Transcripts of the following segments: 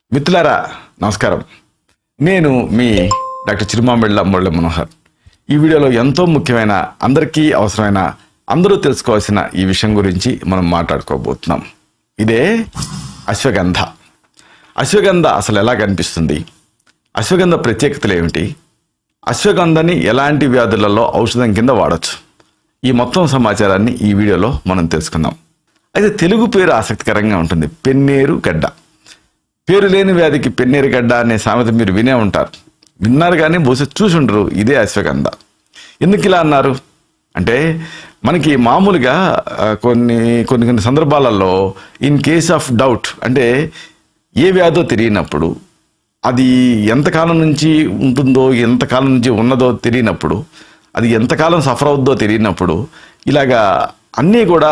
మిత్రులారా నమస్కారం నేను మీ డాక్టర్ చిరుమామిళ్ళ మురళి మనోహర్ ఈ వీడియోలో ఎంతో ముఖ్యమైన అందరికీ అవసరమైన అందరూ తెలుసుకోవాల్సిన ఈ విషయం గురించి మనం మాట్లాడుకోబోతున్నాం ఇదే అశ్వగంధ అశ్వగంధ అసలు ఎలా కనిపిస్తుంది అశ్వగంధ ప్రత్యేకతలు ఏమిటి అశ్వగంధని ఎలాంటి వ్యాధులలో ఔషధం కింద వాడచ్చు ఈ మొత్తం సమాచారాన్ని ఈ వీడియోలో మనం తెలుసుకుందాం అయితే తెలుగు పేరు ఆసక్తికరంగా ఉంటుంది పెన్నేరు గడ్డ పేరు లేని వ్యాధికి పెన్నేరు గడ్డ అనే సామెత మీరు వినే ఉంటారు విన్నారు కానీ బహుశా చూసి ఉండరు ఇదే అశ్వగంధ ఎందుకు ఇలా అన్నారు అంటే మనకి మామూలుగా ఆ, కొన్ని కొన్ని కొన్ని సందర్భాలలో ఇన్ కేస్ ఆఫ్ డౌట్ అంటే ఏ వ్యాధో తెలియనప్పుడు అది ఎంతకాలం నుంచి ఉంటుందో ఎంతకాలం నుంచి ఉన్నదో తెలియనప్పుడు అది ఎంతకాలం సఫర్ అవుద్దో తెలియనప్పుడు ఇలాగా అన్నీ కూడా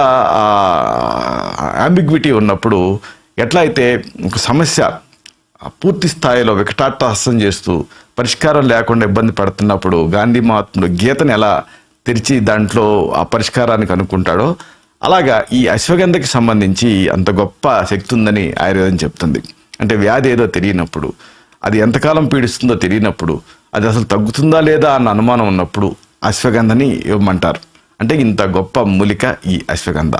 అంబిగ్విటీ ఉన్నప్పుడు ఎట్లా అయితే ఒక సమస్య పూర్తి స్థాయిలో వికటాట్టహాసం చేస్తూ పరిష్కారం లేకుండా ఇబ్బంది పడుతున్నప్పుడు గాంధీ మహాత్ముడు గీతను ఎలా తెరిచి దాంట్లో ఆ పరిష్కారాన్ని కనుక్కుంటాడో అలాగా ఈ అశ్వగంధకి సంబంధించి అంత గొప్ప శక్తి ఉందని ఆయుర్వేదం చెప్తుంది అంటే వ్యాధి ఏదో తెలియనప్పుడు అది ఎంతకాలం పీడిస్తుందో తెలియనప్పుడు అది అసలు తగ్గుతుందా లేదా అన్న అనుమానం ఉన్నప్పుడు అశ్వగంధని ఇవ్వమంటారు అంటే ఇంత గొప్ప మూలిక ఈ అశ్వగంధ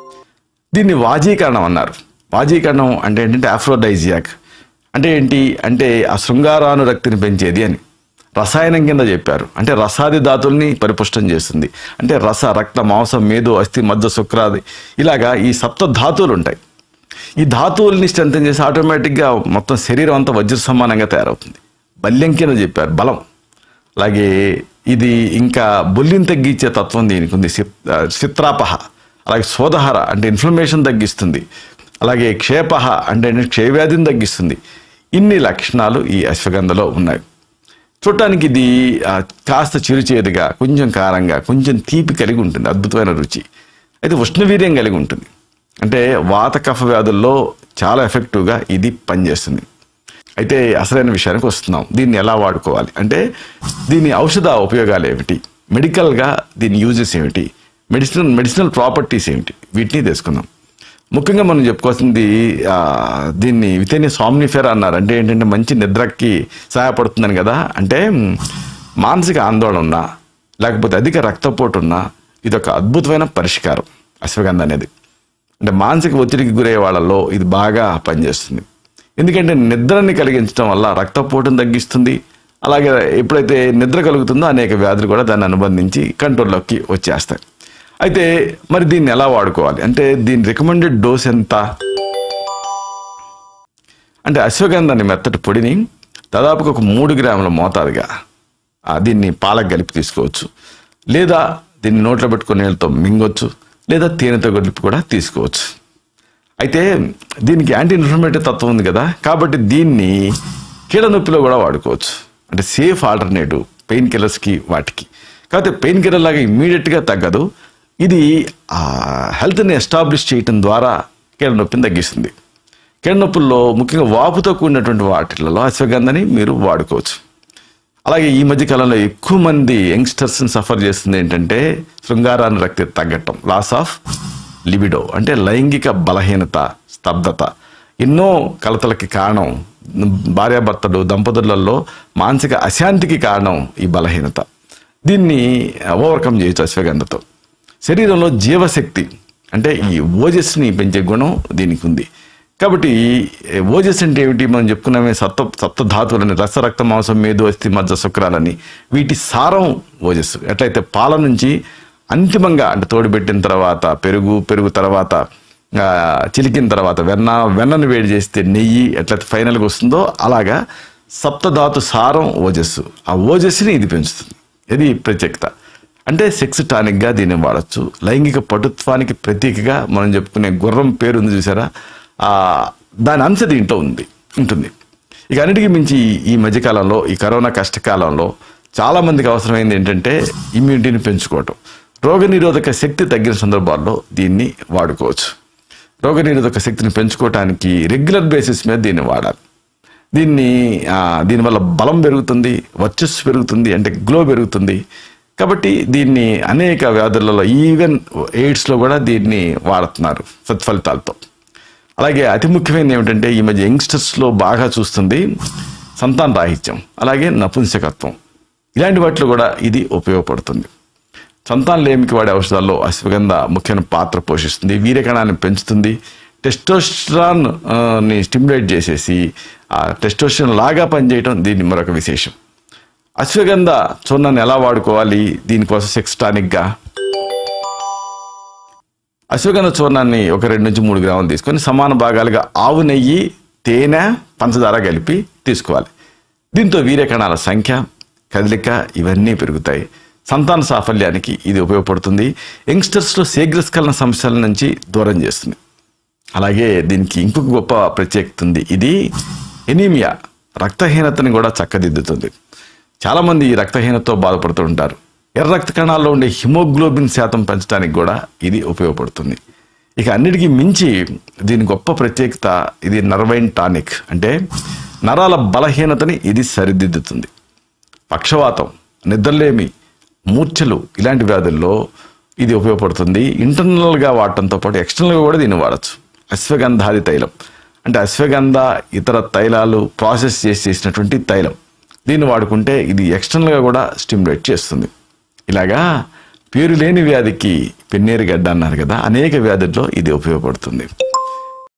దీన్ని వాజీకరణం అన్నారు వాజీకరణం అంటే ఏంటంటే ఆఫ్రోడైజియాక్ అంటే ఏంటి అంటే ఆ శృంగారానురక్తిని పెంచేది అని రసాయనం కింద చెప్పారు అంటే రసాది ధాతుల్ని పరిపుష్టం చేస్తుంది అంటే రస రక్త మాంసం మేధు అస్థి మధ్య శుక్రాది ఇలాగా ఈ సప్త ధాతువులు ఉంటాయి ఈ ధాతువుల్ని స్ట్రెంథన్ చేసి ఆటోమేటిక్గా మొత్తం శరీరం అంతా వజ్ర సమానంగా తయారవుతుంది బల్యం కింద చెప్పారు బలం అలాగే ఇది ఇంకా బొల్లిని తగ్గించే తత్వం దీనికి ఉంది సిత్- ఆ, చిత్రాపహ అలాగే సోదహర అంటే ఇన్ఫ్లమేషన్ తగ్గిస్తుంది అలాగే క్షేపహ అంటే క్షయవ్యాధిని తగ్గిస్తుంది ఇన్ని లక్షణాలు ఈ అశ్వగంధలో ఉన్నాయి చూడటానికి ఇది ఆ, కాస్త చిరుచేదుగా కొంచెం కారంగా కొంచెం తీపి కలిగి ఉంటుంది అద్భుతమైన రుచి అయితే ఉష్ణవీర్యం కలిగి ఉంటుంది అంటే వాత కఫ వ్యాధుల్లో చాలా ఎఫెక్టివ్గా ఇది పనిచేస్తుంది అయితే అసలైన విషయానికి వస్తున్నాం దీన్ని ఎలా వాడుకోవాలి అంటే దీని ఔషధ ఉపయోగాలు ఏమిటి మెడికల్గా దీని యూజెస్ ఏమిటి మెడిసినల్ మెడిసినల్ ప్రాపర్టీస్ ఏమిటి వీటిని తెలుసుకుందాం ముఖ్యంగా మనం చెప్పుకోవాల్సింది ఆ, దీన్ని వితేని సామ్నిఫెర్ అన్నారు అంటే ఏంటంటే మంచి నిద్రకి సహాయపడుతుందని కదా అంటే మ్, మానసిక ఆందోళన ఉన్నా లేకపోతే అధిక రక్తపోటు ఉన్నా ఇది ఒక అద్భుతమైన పరిష్కారం అశ్వగంధ అనేది అంటే మానసిక ఒత్తిడికి గురయ్యే వాళ్ళలో ఇది బాగా పనిచేస్తుంది ఎందుకంటే నిద్రని కలిగించడం వల్ల రక్తపోటును తగ్గిస్తుంది అలాగే ఎప్పుడైతే నిద్ర కలుగుతుందో అనేక వ్యాధులు కూడా దాన్ని అనుబంధించి కంట్రోల్లోకి వచ్చేస్తాయి అయితే మరి దీన్ని ఎలా వాడుకోవాలి అంటే దీని రికమెండెడ్ డోస్ ఎంత అంటే అశ్వగంధాన్ని మెత్తటి పొడిని దాదాపుగా ఒక మూడు గ్రాముల మోతాదుగా ఆ, దీన్ని పాలకు కలిపి తీసుకోవచ్చు లేదా దీన్ని నోట్లో పెట్టుకుని నీళ్ళతో మింగొచ్చు లేదా తేనెతో కలిపి కూడా తీసుకోవచ్చు అయితే దీనికి యాంటీ ఇన్ఫ్లమేటరీ తత్వం ఉంది కదా కాబట్టి దీన్ని కీళ్ళ నొప్పిలో కూడా వాడుకోవచ్చు అంటే సేఫ్ ఆల్టర్నేటివ్ పెయిన్ కిల్లర్స్కి వాటికి కాకపోతే పెయిన్ కిల్లర్ లాగా ఇమ్మీడియట్గా తగ్గదు ఇది ఆ హెల్త్ని ఎస్టాబ్లిష్ చేయటం ద్వారా కీళ్ళ నొప్పిని తగ్గిస్తుంది కీళ్ళ నొప్పుల్లో ముఖ్యంగా వాపుతో కూడినటువంటి వాటిలలో అశ్వగంధని మీరు వాడుకోవచ్చు అలాగే ఈ మధ్య కాలంలో ఎక్కువ మంది యంగ్స్టర్స్ని సఫర్ చేస్తుంది ఏంటంటే శృంగారాన్ని రక్తి తగ్గటం లాస్ ఆఫ్ లిబిడో అంటే లైంగిక బలహీనత స్తబ్దత ఎన్నో కలతలకి కారణం భార్యాభర్తలు దంపతులలో మానసిక అశాంతికి కారణం ఈ బలహీనత దీన్ని ఓవర్కమ్ చేయొచ్చు అశ్వగంధతో శరీరంలో జీవశక్తి అంటే ఈ ఓజస్ని పెంచే గుణం దీనికి ఉంది కాబట్టి ఈ ఓజస్ అంటే ఏమిటి మనం చెప్పుకున్నామే సప్త సప్త ధాతువులని రస రక్త మాంసం మేధు అస్థి మధ్య శుక్రాలని వీటి సారం ఓజస్సు ఎట్లయితే పాల నుంచి అంతిమంగా అంటే తోడుపెట్టిన తర్వాత పెరుగు పెరుగు తర్వాత ఆ, చిలికిన తర్వాత వెన్న వెన్నను వేడి చేస్తే నెయ్యి ఎట్లయితే ఫైనల్గా వస్తుందో అలాగా సప్తధాతు సారం ఓజస్సు ఆ ఓజస్సుని ఇది పెంచుతుంది ఇది ప్రత్యేకత అంటే సెక్స్ టానిక్గా దీన్ని వాడచ్చు లైంగిక పటుత్వానికి ప్రతీకగా మనం చెప్పుకునే గుర్రం పేరు ఉంది చూసారా ఆ, దాని అంశ దీంట్లో ఉంది ఉంటుంది ఇక అన్నిటికీ మించి ఈ మధ్యకాలంలో ఈ కరోనా కష్టకాలంలో చాలా మందికి అవసరమైంది ఏంటంటే ఇమ్యూనిటీని పెంచుకోవటం రోగనిరోధక శక్తి తగ్గిన సందర్భాల్లో దీన్ని వాడుకోవచ్చు రోగనిరోధక శక్తిని పెంచుకోవటానికి రెగ్యులర్ బేసిస్ మీద దీన్ని వాడాలి దీన్ని ఆ, దీనివల్ల బలం పెరుగుతుంది వర్చస్సు పెరుగుతుంది అంటే గ్లో పెరుగుతుంది కాబట్టి దీన్ని అనేక వ్యాధులలో ఈవెన్ ఎయిడ్స్లో కూడా దీన్ని వాడుతున్నారు సత్ఫలితాలతో అలాగే అతి ముఖ్యమైనది ఏమిటంటే ఈ మధ్య యంగ్స్టర్స్లో బాగా చూస్తుంది సంతాన రాహిత్యం అలాగే నపుంసకత్వం ఇలాంటి వాటిలో కూడా ఇది ఉపయోగపడుతుంది సంతాన లేమికి వాడే ఔషధాల్లో అశ్వగంధ ముఖ్యమైన పాత్ర పోషిస్తుంది వీర్యకణాన్ని పెంచుతుంది టెస్టోస్ట్రాన్ ఆ, ని స్టిమ్యులేట్ చేసేసి ఆ టెస్టోస్ట్రాన్ లాగా పనిచేయటం దీన్ని మరొక విశేషం అశ్వగంధ చూర్ణాన్ని ఎలా వాడుకోవాలి దీనికోసం సెక్స్ టానిక్గా అశ్వగంధ చూర్ణాన్ని ఒక రెండు నుంచి మూడు గ్రాములు తీసుకొని సమాన భాగాలుగా ఆవు నెయ్యి తేనె పంచదార కలిపి తీసుకోవాలి దీంతో వీర్యకణాల సంఖ్య కదలిక ఇవన్నీ పెరుగుతాయి సంతాన సాఫల్యానికి ఇది ఉపయోగపడుతుంది యంగ్స్టర్స్లో శీఘ్రస్ఖలన సమస్యల నుంచి దూరం చేస్తుంది అలాగే దీనికి ఇంకొక గొప్ప ప్రత్యేకత ఉంది ఇది ఎనీమియా రక్తహీనతని కూడా చక్కదిద్దుతుంది చాలామంది ఈ రక్తహీనతతో బాధపడుతూ ఉంటారు ఎర్ర రక్త కణాల్లో ఉండే హిమోగ్లోబిన్ శాతం పెంచడానికి కూడా ఇది ఉపయోగపడుతుంది ఇక అన్నిటికీ మించి దీని గొప్ప ప్రత్యేకత ఇది నర్వైన్ టానిక్ అంటే నరాల బలహీనతని ఇది సరిదిద్దుతుంది పక్షవాతం నిద్రలేమి మూర్ఛలు ఇలాంటి వ్యాధుల్లో ఇది ఉపయోగపడుతుంది ఇంటర్నల్గా వాడటంతో పాటు ఎక్స్టర్నల్గా కూడా దీన్ని వాడచ్చు అశ్వగంధాది తైలం అంటే అశ్వగంధ ఇతర తైలాలు ప్రాసెస్ చేసి చేసినటువంటి తైలం దీన్ని వాడుకుంటే ఇది ఎక్స్టర్నల్గా కూడా స్టిమ్యులేట్ చేస్తుంది ఇలాగా పేరు లేని వ్యాధికి పెన్నేరు గడ్డ అన్నారు కదా అనేక వ్యాధుల్లో ఇది ఉపయోగపడుతుంది